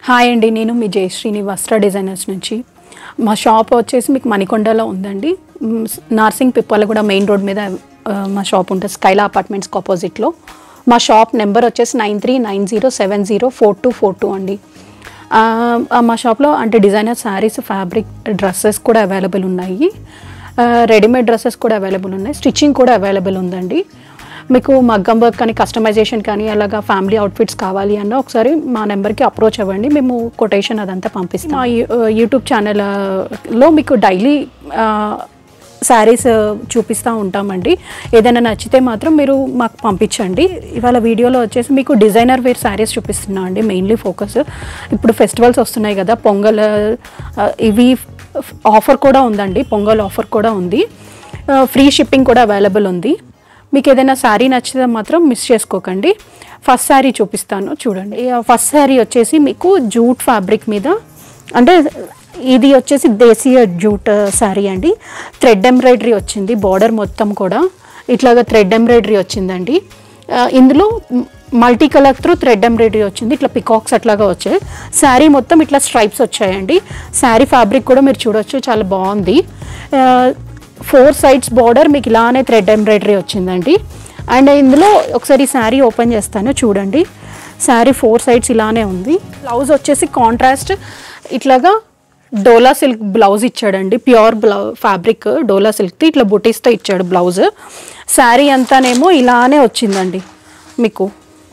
hi అండి నేను మీ జయశ్రీని వస్త్ర డిజైనర్స్ నుంచి మా షాప్ వచ్చేసి మీకు మణికొండలో ఉందండి మ్, నార్సింగ్ పిప్పల కూడా మెయిన్ రోడ్ మీద ఆ, మా షాప్ ఉంటుంది స్కైలా అపార్ట్మెంట్స్కి ఆపోజిట్లో మా షాప్ నెంబర్ వచ్చేసి nine three nine zero seven zero four two four two అండి ఆ, ఆ, మా షాప్లో అంటే డిజైనర్ శారీస్ ఫ్యాబ్రిక్ డ్రెస్సెస్ కూడా అవైలబుల్ ఉన్నాయి ఆ, రెడీమేడ్ డ్రెస్సెస్ కూడా అవైలబుల్ ఉన్నాయి స్టిచ్చింగ్ కూడా అవైలబుల్ ఉందండి మీకు మగ్గం వర్క్ కానీ కస్టమైజేషన్ కానీ అలాగా ఫ్యామిలీ అవుట్ఫిట్స్ కావాలి అన్న ఒకసారి మా నెంబర్కి అప్రోచ్ అవ్వండి మేము కొటేషన్ అదంతా పంపిస్తాం మా యూ- యూట్యూబ్ ఛానల్లో మీకు డైలీ శారీస్ చూపిస్తూ ఉంటామండి ఏదైనా నచ్చితే మాత్రం మీరు మాకు పంపించండి ఇవాళ వీడియోలో వచ్చేసి మీకు డిజైనర్ వేర్ శారీస్ చూపిస్తున్నాం అండి మెయిన్లీ ఫోకస్ ఇప్పుడు ఫెస్టివల్స్ వస్తున్నాయి కదా పొంగల్ ఆ, ఇవి ఆఫర్ కూడా ఉందండి పొంగల్ ఆఫర్ కూడా ఉంది ఫ్రీ షిప్పింగ్ కూడా అవైలబుల్ ఉంది మీకు ఏదైనా శారీ నచ్చితే మాత్రం మిస్ చేసుకోకండి ఫస్ట్ శారీ చూపిస్తాను చూడండి ఈ ఫస్ట్ శారీ వచ్చేసి మీకు జూట్ ఫ్యాబ్రిక్ మీద అంటే ఇది వచ్చేసి దేశీయ జూట్ శారీ అండి థ్రెడ్ ఎంబ్రాయిడరీ వచ్చింది బార్డర్ మొత్తం కూడా ఇట్లాగా థ్రెడ్ ఎంబ్రాయిడరీ వచ్చిందండి ఆ, ఇందులో multi colour through thread embroidery వచ్చింది ఇట్లా పికాక్స్ అట్లాగా వచ్చాయి శారీ మొత్తం ఇట్లా స్ట్రైప్స్ వచ్చాయండి శారీ ఫ్యాబ్రిక్ కూడా మీరు చూడొచ్చు చాలా బాగుంది ఆ, ఫోర్ సైడ్స్ బార్డర్ మీకు ఇలానే థ్రెడ్ ఎంబ్రాయిడరీ వచ్చిందండి అండ్ ఇందులో ఒకసారి శారీ ఓపెన్ చేస్తాను చూడండి శారీ ఫోర్ సైడ్స్ ఇలానే ఉంది బ్లౌజ్ వచ్చేసి కాంట్రాస్ట్ ఇట్లాగా డోలా సిల్క్ బ్లౌజ్ ఇచ్చాడండి ప్యూర్ బ్లౌ ఫ్యాబ్రిక్ డోలా సిల్క్ది ఇట్లా బుటీస్తో ఇచ్చాడు బ్లౌజ్ శారీ అంతానేమో ఇలానే వచ్చిందండి మీకు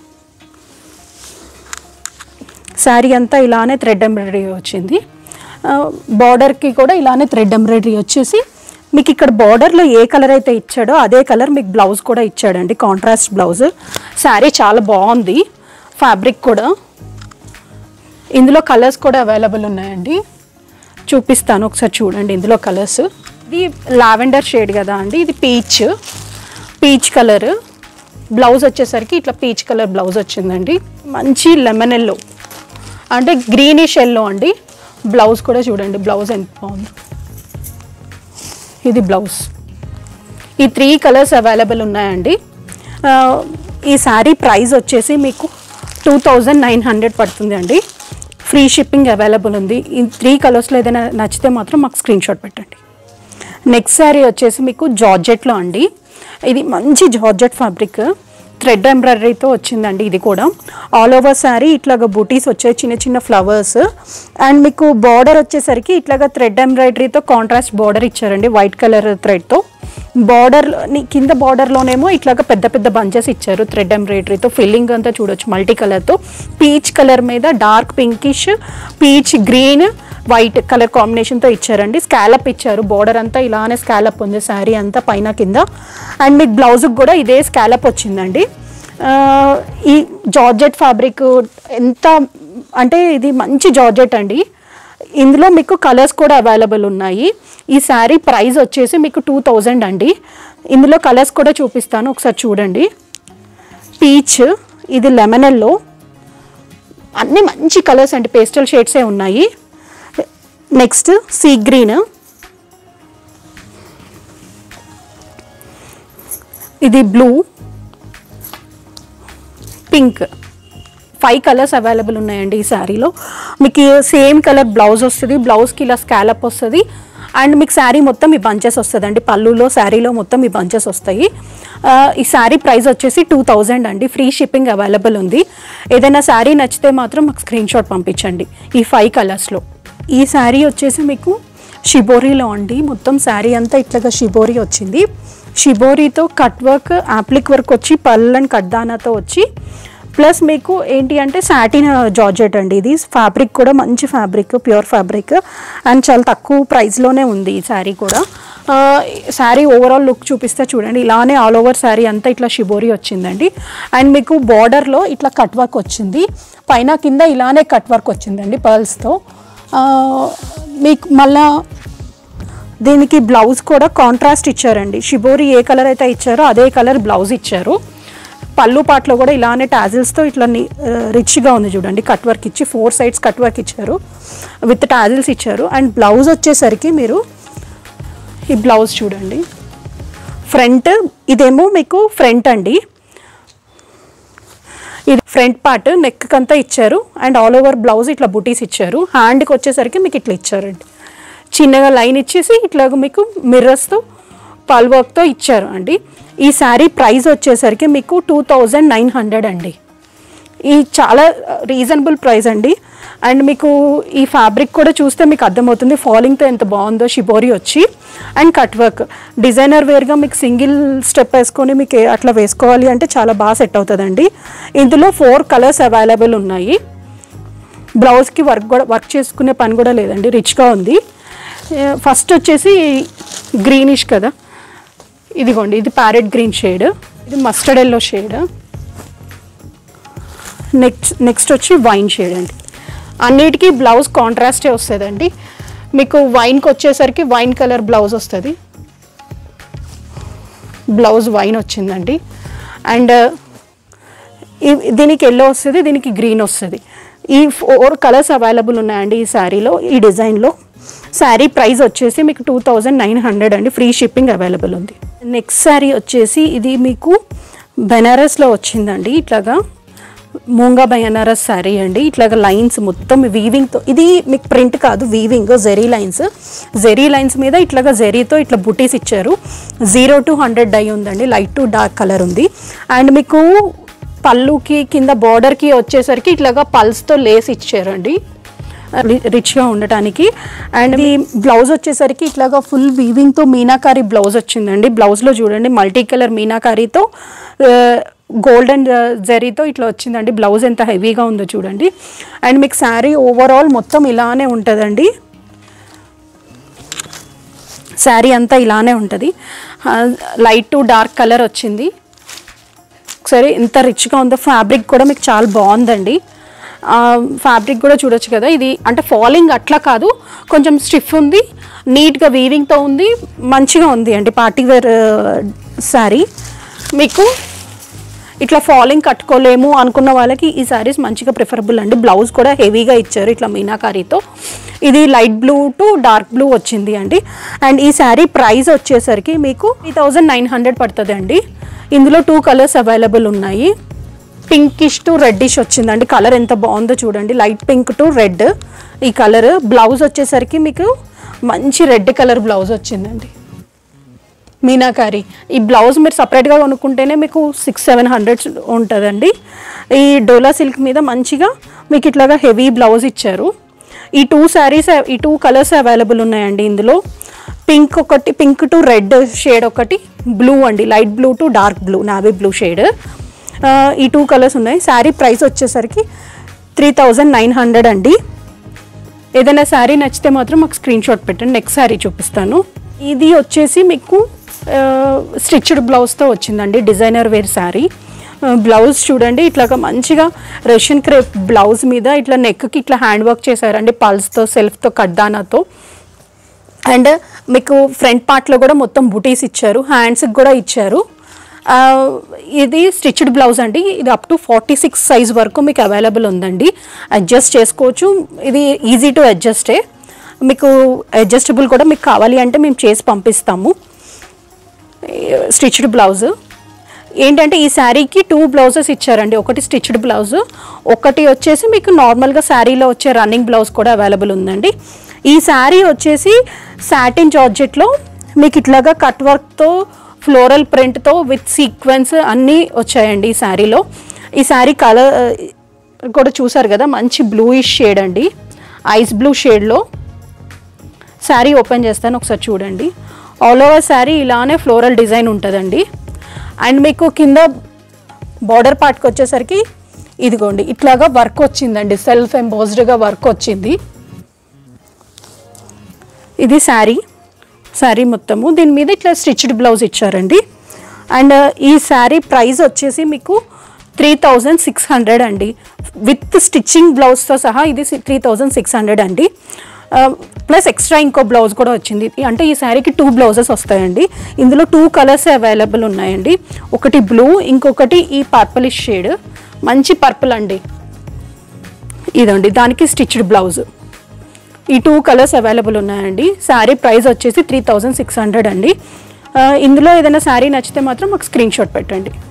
శారీ అంతా ఇలానే థ్రెడ్ ఎంబ్రాయిడరీ వచ్చింది బార్డర్కి కూడా ఇలానే థ్రెడ్ ఎంబ్రాయిడరీ వచ్చేసి మీకు ఇక్కడ బార్డర్లో ఏ కలర్ అయితే ఇచ్చాడో అదే కలర్ మీకు బ్లౌజ్ కూడా ఇచ్చాడండి కాంట్రాస్ట్ బ్లౌజ్ శారీ చాలా బాగుంది ఫ్యాబ్రిక్ కూడా ఇందులో కలర్స్ కూడా అవైలబుల్ ఉన్నాయండి చూపిస్తాను ఒకసారి చూడండి ఇందులో కలర్స్ ఇది లావెండర్ షేడ్ కదా అండి ఇది పీచ్ పీచ్ కలర్ బ్లౌజ్ వచ్చేసరికి ఇట్లా పీచ్ కలర్ బ్లౌజ్ వచ్చిందండి మంచి లెమన్ ఎల్లో అంటే గ్రీనిష్ ఎల్లో అండి బ్లౌజ్ కూడా చూడండి బ్లౌజ్ ఎంత బాగుంది ఇది బ్లౌజ్ ఈ త్రీ కలర్స్ అవైలబుల్ ఉన్నాయండి ఆ, ఈ శారీ ప్రైస్ వచ్చేసి మీకు టూ థౌజండ్ నైన్ హండ్రెడ్ పడుతుంది అండి ఫ్రీ షిప్పింగ్ అవైలబుల్ ఉంది ఈ త్రీ కలర్స్లో ఏదైనా నచ్చితే మాత్రం మాకు స్క్రీన్ షాట్ పెట్టండి నెక్స్ట్ శారీ వచ్చేసి మీకు జార్జెట్లో అండి ఇది మంచి జార్జెట్ ఫ్యాబ్రిక్ థ్రెడ్ ఎంబ్రాయిడరీతో వచ్చిందండి ఇది కూడా ఆల్ ఓవర్ శారీ ఇట్లాగా బూటీస్ వచ్చాయి చిన్న చిన్న ఫ్లవర్స్ అండ్ మీకు బార్డర్ వచ్చేసరికి ఇట్లాగా థ్రెడ్ ఎంబ్రాయిడరీతో కాంట్రాస్ట్ బార్డర్ ఇచ్చారండి వైట్ కలర్ థ్రెడ్తో బార్డర్ కింద బార్డర్లోనేమో ఇట్లాగా పెద్ద పెద్ద బంచెస్ ఇచ్చారు థ్రెడ్ ఎంబ్రాయిడరీతో ఫిల్లింగ్ అంతా చూడొచ్చు మల్టీ కలర్తో పీచ్ కలర్ మీద dark pinkish peach green white colour కాంబినేషన్తో ఇచ్చారండి స్కాలప్ ఇచ్చారు బార్డర్ అంతా ఇలానే స్కాలప్ ఉంది శారీ అంతా పైన కింద అండ్ మీకు బ్లౌజ్కి కూడా ఇదే స్కాలప్ వచ్చిందండి ఆ, ఈ జార్జెట్ ఫ్యాబ్రిక్ ఎంత అంటే ఇది మంచి జార్జెట్ అండి ఇందులో మీకు కలర్స్ కూడా అవైలబుల్ ఉన్నాయి ఈ శారీ ప్రైస్ వచ్చేసి మీకు టూ థౌజండ్ అండి ఇందులో కలర్స్ కూడా చూపిస్తాను ఒకసారి చూడండి పీచ్ ఇది లెమనెల్లో అన్ని మంచి కలర్స్ అండి పేస్టల్ షేడ్సే ఉన్నాయి నెక్స్ట్ సీ గ్రీన్ ఇది blue pink five colours available ఉన్నాయండి ఈ శారీలో మీకు సేమ్ కలర్ బ్లౌజ్ వస్తుంది బ్లౌజ్కి ఇలా స్కాలప్ వస్తుంది అండ్ మీకు శారీ మొత్తం ఈ బంచెస్ వస్తుందండి పళ్ళులో శారీలో మొత్తం ఈ బంచెస్ వస్తాయి ఆ, ఈ శారీ ప్రైస్ వచ్చేసి టూ థౌజండ్ అండి ఫ్రీ షిప్పింగ్ అవైలబుల్ ఉంది ఏదైనా శారీ నచ్చితే మాత్రం మాకు స్క్రీన్ షాట్ పంపించండి ఈ ఫైవ్ కలర్స్లో ఈ శారీ వచ్చేసి మీకు షిబోరీలో అండి మొత్తం శారీ అంతా ఇట్లాగా షిబోరీ వచ్చింది షిబోరీతో కట్ వర్క్ యాప్లిక్ వర్క్ వచ్చి పళ్ళు అండ్ కడ్దానాతో వచ్చి ప్లస్ మీకు ఏంటి అంటే సాటిన్ జార్జెట్ అండి ఇది ఫ్యాబ్రిక్ కూడా మంచి ఫ్యాబ్రిక్ ప్యూర్ ఫ్యాబ్రిక్ అండ్ చాలా తక్కువ ప్రైస్లోనే ఉంది ఈ శారీ కూడా శారీ ఓవరాల్ లుక్ చూపిస్తే చూడండి ఇలానే ఆల్ ఓవర్ శారీ అంతా ఇట్లా షిబోరి వచ్చిందండి అండ్ మీకు బార్డర్లో ఇట్లా కట్ వర్క్ వచ్చింది పైన కింద ఇలానే కట్ వర్క్ వచ్చిందండి పర్ల్స్తో మీకు మళ్ళా దీనికి బ్లౌజ్ కూడా కాంట్రాస్ట్ ఇచ్చారండి షిబోరి ఏ కలర్ అయితే ఇచ్చారో అదే కలర్ బ్లౌజ్ ఇచ్చారు పళ్ళు పాటలో కూడా ఇలానే టాజిల్స్తో ఇట్లా రిచ్గా ఉంది చూడండి కట్ వర్క్ ఇచ్చి ఫోర్ సైడ్స్ కట్ వర్క్ ఇచ్చారు విత్ టాజిల్స్ ఇచ్చారు అండ్ బ్లౌజ్ వచ్చేసరికి మీరు ఈ బ్లౌజ్ చూడండి ఫ్రంట్ ఇదేమో మీకు ఫ్రంట్ అండి ఇది ఫ్రంట్ పార్ట్ నెక్ అంతా ఇచ్చారు అండ్ ఆల్ ఓవర్ బ్లౌజ్ ఇట్లా బుటీస్ ఇచ్చారు హ్యాండ్కి వచ్చేసరికి మీకు ఇట్లా ఇచ్చారండి చిన్నగా లైన్ ఇచ్చేసి ఇట్లాగ మీకు మిర్రర్స్తో పల్ వర్క్తో ఇచ్చారు అండి ఈ శారీ ప్రైస్ వచ్చేసరికి మీకు టూ థౌజండ్ నైన్ హండ్రెడ్ అండి ఈ చాలా రీజనబుల్ ప్రైస్ అండి అండ్ మీకు ఈ ఫ్యాబ్రిక్ కూడా చూస్తే మీకు అర్థమవుతుంది ఫాలింగ్తో ఎంత బాగుందో షిబోరి వచ్చి అండ్ కట్ వర్క్ డిజైనర్ వేర్గా మీకు సింగిల్ స్టెప్ వేసుకొని మీకు ఏ- అట్లా వేసుకోవాలి అంటే చాలా బాగా సెట్ అవుతుందండి ఇందులో ఫోర్ కలర్స్ అవైలబుల్ ఉన్నాయి బ్లౌజ్కి వర్క్ కూడా వర్క్ చేసుకునే పని కూడా లేదండి రిచ్గా ఉంది ఫస్ట్ వచ్చేసి గ్రీనిష్ కదా ఇదిగోండి ఇది ప్యారెట్ గ్రీన్ షేడ్ ఇది mustard yellow shade next next వచ్చి వైన్ షేడ్ అండి అన్నిటికీ బ్లౌజ్ కాంట్రాస్టే వస్తుందండి మీకు వైన్కి వచ్చేసరికి వైన్ కలర్ బ్లౌజ్ వస్తుంది బ్లౌజ్ వైన్ వచ్చిందండి అండ్ ఈ- దీనికి ఎల్లో వస్తుంది దీనికి గ్రీన్ వస్తుంది ఈ ఫోర్ కలర్స్ అవైలబుల్ ఉన్నాయండి ఈ శారీలో ఈ డిజైన్లో శారీ ప్రైస్ వచ్చేసి మీకు టూ థౌజండ్ నైన్ హండ్రెడ్ అండి ఫ్రీ షిప్పింగ్ అవైలబుల్ ఉంది నెక్స్ట్ శారీ వచ్చేసి ఇది మీకు బెనారస్లో వచ్చిందండి ఇట్లాగా మూంగా బెనారస్ శారీ అండి ఇట్లాగా లైన్స్ మొత్తం వీవింగ్తో ఇది మీకు ప్రింట్ కాదు weaving zari lines zari lines మీద ఇట్లాగా జెరీతో ఇట్లా బుటీస్ ఇచ్చారు జీరో టు హండ్రెడ్ డై ఉందండి లైట్ టు డార్క్ కలర్ ఉంది అండ్ మీకు పళ్ళుకి కింద బార్డర్కి వచ్చేసరికి ఇట్లాగా పల్స్తో లేస్ ఇచ్చారండి రి- రిచ్గా ఉండటానికి అండ్ ఈ బ్లౌజ్ వచ్చేసరికి ఇట్లాగా ఫుల్ వీవింగ్తో మీనాకారి బ్లౌజ్ వచ్చిందండి బ్లౌజ్లో చూడండి మల్టీ కలర్ మీనాకారీతో గోల్డెన్ జరీతో ఇట్లా వచ్చిందండి బ్లౌజ్ ఎంత హెవీగా ఉందో చూడండి అండ్ మీకు శారీ ఓవరాల్ మొత్తం ఇలానే ఉంటుందండి శారీ అంతా ఇలానే ఉంటుంది లైట్ టు డార్క్ కలర్ వచ్చింది ఒకసారి ఎంత రిచ్గా ఉందో ఫ్యాబ్రిక్ కూడా మీకు చాలా బాగుందండి ఫ్యాబ్రిక్ కూడా చూడొచ్చు కదా ఇది అంటే ఫాలింగ్ అట్లా కాదు కొంచెం స్టిఫ్ ఉంది నీట్గా వీవింగ్తో ఉంది మంచిగా ఉంది అండి పార్టీ వేర్ శారీ మీకు ఇట్లా ఫాలింగ్ కట్టుకోలేము అనుకున్న వాళ్ళకి ఈ శారీస్ మంచిగా ప్రిఫరబుల్ అండి బ్లౌజ్ కూడా హెవీగా ఇచ్చారు ఇట్లా మీనాకారీతో ఇది light blue to dark blue వచ్చింది అండి అండ్ ఈ శారీ ప్రైస్ వచ్చేసరికి మీకు త్రీ థౌజండ్ నైన్ హండ్రెడ్ పడుతుంది అండి ఇందులో టూ కలర్స్ అవైలబుల్ ఉన్నాయి పింకిష్ టు రెడ్డిష్ వచ్చిందండి కలర్ ఎంత బాగుందో చూడండి లైట్ పింక్ టు రెడ్ ఈ కలర్ బ్లౌజ్ వచ్చేసరికి మీకు మంచి రెడ్ కలర్ బ్లౌజ్ వచ్చిందండి మీనాకారి ఈ బ్లౌజ్ మీరు సపరేట్గా కొనుక్కుంటేనే మీకు సిక్స్ సెవెన్ హండ్రెడ్ ఉంటుందండి ఈ డోలా సిల్క్ మీద మంచిగా మీకు ఇట్లాగా హెవీ బ్లౌజ్ ఇచ్చారు ఈ టూ శారీస్ ఈ టూ కలర్స్ అవైలబుల్ ఉన్నాయండి ఇందులో పింక్ ఒకటి పింక్ టు రెడ్ షేడ్ ఒకటి బ్లూ అండి light blue to dark blue navy blue shade ఈ టూ కలర్స్ ఉన్నాయి శారీ ప్రైస్ వచ్చేసరికి త్రీ థౌజండ్ నైన్ హండ్రెడ్ అండి ఏదైనా శారీ నచ్చితే మాత్రం మాకు స్క్రీన్ షాట్ పెట్టండి నెక్స్ట్ శారీ చూపిస్తాను ఇది వచ్చేసి మీకు స్టిచ్డ్ బ్లౌజ్తో వచ్చిందండి డిజైనర్ వేర్ శారీ బ్లౌజ్ చూడండి ఇట్లాగా మంచిగా రష్యన్ క్రేప్ బ్లౌజ్ మీద ఇట్లా నెక్కి ఇట్లా హ్యాండ్ వర్క్ చేశారండి పల్స్తో సెల్ఫ్తో కడ్డానాతో అండ్ మీకు ఫ్రంట్ పార్ట్లో కూడా మొత్తం బుటీస్ ఇచ్చారు హ్యాండ్స్కి కూడా ఇచ్చారు ఆ, ఇది స్టిచ్డ్ బ్లౌజ్ అండి ఇది up to forty six size వరకు మీకు అవైలబుల్ ఉందండి అడ్జస్ట్ చేసుకోవచ్చు ఇది ఈజీ టు అడ్జస్టే మీకు అడ్జస్టబుల్ కూడా మీకు కావాలి అంటే మేము చేసి పంపిస్తాము స్టిచ్డ్ బ్లౌజ్ ఏంటంటే ఈ శారీకి టూ బ్లౌజెస్ ఇచ్చారండి ఒకటి స్టిచ్డ్ బ్లౌజ్ ఒకటి వచ్చేసి మీకు నార్మల్గా శారీలో వచ్చే రన్నింగ్ బ్లౌజ్ కూడా అవైలబుల్ ఉందండి ఈ శారీ వచ్చేసి సాటిన్ జార్జెట్లో మీకు ఇట్లాగా కట్ వర్క్తో ఫ్లోరల్ ప్రింట్తో విత్ సీక్వెన్స్ అన్నీ వచ్చాయండి ఈ శారీలో ఈ శారీ కలర్ కూడా చూసారు కదా మంచి బ్లూయిష్ షేడ్ అండి ఐస్ బ్లూ షేడ్లో శారీ ఓపెన్ చేస్తాను ఒకసారి చూడండి ఆల్ ఓవర్ శారీ ఇలానే ఫ్లోరల్ డిజైన్ ఉంటుందండి అండ్ మీకు కింద బార్డర్ పార్ట్కి వచ్చేసరికి ఇదిగోండి ఇట్లాగా వర్క్ వచ్చిందండి సెల్ఫ్ ఎంబోజ్డ్గా వర్క్ వచ్చింది ఇది శారీ శారీ మొత్తము దీని మీద ఇట్లా స్టిచ్డ్ బ్లౌజ్ ఇచ్చారండి అండ్ ఈ శారీ ప్రైస్ వచ్చేసి మీకు త్రీ థౌజండ్ సిక్స్ హండ్రెడ్ అండి విత్ స్టిచ్చింగ్ బ్లౌజ్తో సహా ఇది త్రీ థౌజండ్ సిక్స్ హండ్రెడ్ అండి ప్లస్ ఎక్స్ట్రా ఇంకో బ్లౌజ్ కూడా వచ్చింది అంటే ఈ శారీకి టూ బ్లౌజెస్ వస్తాయండి ఇందులో టూ కలర్స్ అవైలబుల్ ఉన్నాయండి ఒకటి బ్లూ ఇంకొకటి ఈ పర్పలిష్ షేడ్ మంచి పర్పుల్ అండి ఇదండి దానికి స్టిచ్డ్ బ్లౌజ్ ఈ టూ కలర్స్ అవైలబుల్ ఉన్నాయండి శారీ ప్రైస్ వచ్చేసి త్రీ థౌజండ్ సిక్స్ హండ్రెడ్ అండి ఆ, ఇందులో ఏదైనా శారీ నచ్చితే మాత్రం మాకు స్క్రీన్ షాట్ పెట్టండి